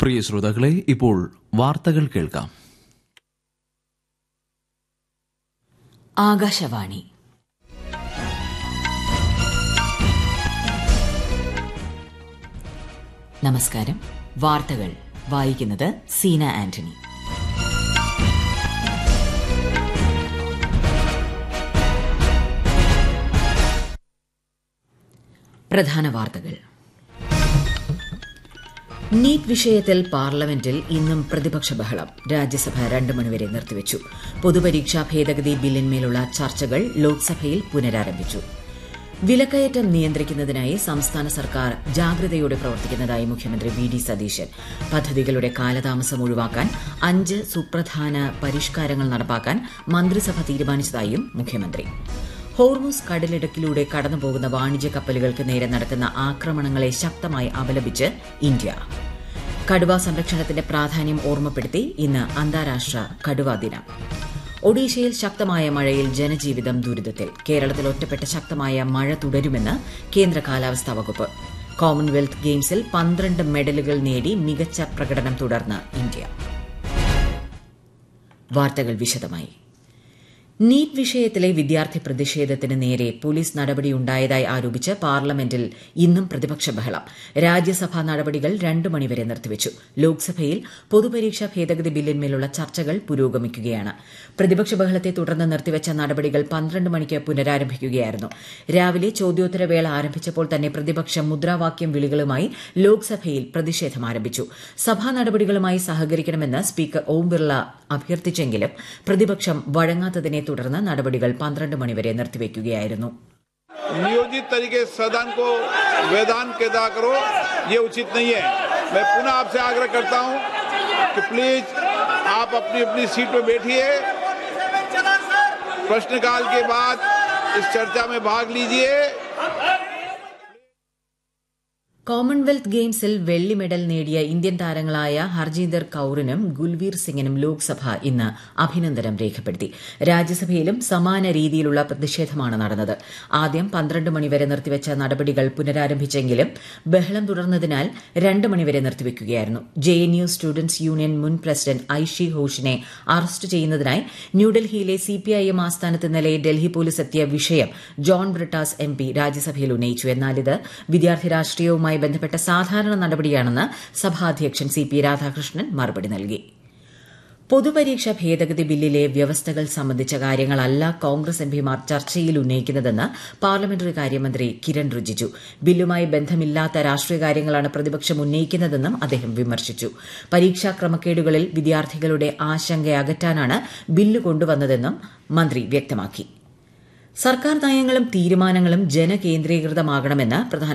പ്രിയ ശ്രോതാക്കളെ ഇപ്പോൾ വാർത്തകൾ കേൾക്കാം ആകാശവാണി നമസ്കാരം വാർത്തകൾ വായിക്കുന്നത് സീന ആന്റണി പ്രധാന വാർത്തകൾ നീറ്റ് വിഷയത്തിൽ പാർലമെന്റിൽ ഇന്നും പ്രതിപക്ഷ ബഹളം രാജ്യസഭ രണ്ട് മണിവരെ നിർത്തിവച്ചു പൊതുപരീക്ഷാ ഭേദഗതി ബില്ലിന്മേലുള്ള ചർച്ചകൾ ലോക്സഭയിൽ പുനരാരംഭിച്ചു വിലക്കയറ്റം നിയന്ത്രിക്കുന്നതിനായി സംസ്ഥാന സർക്കാർ ജാഗ്രതയോടെ പ്രവർത്തിക്കുന്നതായി മുഖ്യമന്ത്രി വി ഡി സതീശൻ പദ്ധതികളുടെ കാലതാമസം ഒഴിവാക്കാൻ അഞ്ച് സുപ്രധാന പരിഷ്കാരങ്ങൾ നടപ്പാക്കാൻ മന്ത്രിസഭ തീരുമാനിച്ചതായും മുഖ്യമന്ത്രി ഹോർമുസ് കടലിടുക്കിലൂടെ കടന്നുപോകുന്ന വാണിജ്യ കപ്പലുകൾക്ക് നേരെ നടക്കുന്ന ആക്രമണങ്ങളെ ശക്തമായി അപലപിച്ച് ഇന്ത്യ കടുവ സംരക്ഷണത്തിന്റെ പ്രാധാന്യം ഓർമ്മപ്പെടുത്തി ഇന്ന് അന്താരാഷ്ട്ര കടുവാ ദിനം ഒഡീഷയിൽ ശക്തമായ മഴയിൽ ജനജീവിതം ദുരിതത്തിൽ കേരളത്തിൽ ഒറ്റപ്പെട്ട ശക്തമായ മഴ തുടരുമെന്ന് കേന്ദ്ര കാലാവസ്ഥാ വകുപ്പ് കോമൺവെൽത്ത് ഗെയിംസിൽ പന്ത്രണ്ട് മെഡലുകൾ നേടി മികച്ച പ്രകടനം തുടർന്ന് ഇന്ത്യ വാർത്തകൾ വിശദമായി നീറ്റ് വിഷയത്തിലെ വിദ്യാർത്ഥി പ്രതിഷേധത്തിന് നേരെ പോലീസ് നടപടിയുണ്ടായതായി ആരോപിച്ച് പാർലമെന്റിൽ ഇന്നും പ്രതിപക്ഷ ബഹളം രാജ്യസഭാ നടപടികൾ രണ്ടു മണിവരെ നിർത്തിവച്ചു ലോക്സഭയിൽ പൊതുപരീക്ഷാ ഭേദഗതി ബില്ലിന്മേലുള്ള ചർച്ചകൾ പുരോഗമിക്കുകയാണ് പ്രതിപക്ഷ ബഹളത്തെ തുടർന്ന് നിർത്തിവച്ച നടപടികൾ പന്ത്രണ്ട് മണിക്ക് പുനരാരംഭിക്കുകയായിരുന്നു രാവിലെ ചോദ്യോത്തരവേള ആരംഭിച്ചപ്പോൾ തന്നെ പ്രതിപക്ഷം മുദ്രാവാക്യം വിളികളുമായി ലോക്സഭയിൽ പ്രതിഷേധം ആരംഭിച്ചു സഭാ നടപടികളുമായി സഹകരിക്കണമെന്ന് സ്പീക്കർ ഓം ബിർള അഭ്യർത്ഥിച്ചെങ്കിലും പ്രതിപക്ഷം വഴങ്ങാത്തതിനെ തുടർന്ന് നടപടികൾ പന്ത്രണ്ട് മണിവരെ നിർത്തിവെക്കുകയായിരുന്നു नियोजित तरीके से सदन को वेदान के अदा करो ये उचित नहीं है मैं पुनः आपसे आग्रह करता हूं कि प्लीज आप अपनी अपनी सीट पर बैठिए प्रश्नकाल के बाद इस चर्चा में भाग लीजिए കോമൺവെൽത്ത് ഗെയിംസിൽ വെള്ളി മെഡൽ നേടിയ ഇന്ത്യൻ താരങ്ങളായ ഹർജീന്ദർ കൌറിനും ഗുൽവീർ സിംഗിനും ലോക്സഭ ഇന്ന് അഭിനന്ദനം രേഖപ്പെടുത്തി രാജ്യസഭയിലും സമാന രീതിയിലുള്ള പ്രതിഷേധമാണ് നടന്നത് ആദ്യം പന്ത്രണ്ട് മണിവരെ നിർത്തിവച്ച നടപടികൾ പുനരാരംഭിച്ചെങ്കിലും ബഹളം തുടർന്നതിനാൽ രണ്ട് മണിവരെ നിർത്തിവെക്കുകയായിരുന്നു J N U students union മുൻ പ്രസിഡന്റ് ഐഷി ഘോഷിനെ അറസ്റ്റ് ചെയ്യുന്നതിനായി ന്യൂഡൽഹിയിലെ സിപിഐഎം ആസ്ഥാനത്ത് ഇന്നലെ ഡൽഹി പോലീസ് എത്തിയ വിഷയം ജോൺ ബ്രിട്ടാസ് എം പി രാജ്യസഭയിൽ ഉന്നയിച്ചു എന്നാൽ ഇത് വിദ്യാർത്ഥി രാഷ്ട്രീയവുമായി ബന്ധപ്പെട്ട സാധാരണ നടപടിയാണെന്ന് സഭാധ്യക്ഷൻ സി പി രാധാകൃഷ്ണൻ മറുപടി നൽകി പൊതുപരീക്ഷാ ഭേദഗതി ബില്ലിലെ വ്യവസ്ഥകൾ സംബന്ധിച്ച കാര്യങ്ങളല്ല കോൺഗ്രസ് എംപിമാർ ചർച്ചയിൽ ഉന്നയിക്കുന്നതെന്ന് പാർലമെന്ററി കാര്യമന്ത്രി കിരൺ റിജിജു ബില്ലുമായി ബന്ധമില്ലാത്ത രാഷ്ട്രീയ കാര്യങ്ങളാണ് പ്രതിപക്ഷം ഉന്നയിക്കുന്നതെന്നും അദ്ദേഹം വിമർശിച്ചു പരീക്ഷാ ക്രമക്കേടുകളിൽ വിദ്യാർത്ഥികളുടെ ആശങ്ക അകറ്റാനാണ് ബില്ല് കൊണ്ടുവന്നതെന്നും മന്ത്രി വ്യക്തമാക്കി സർക്കാർ നയങ്ങളും തീരുമാനങ്ങളും ജനകേന്ദ്രീകൃതമാകണമെന്ന് പ്രധാന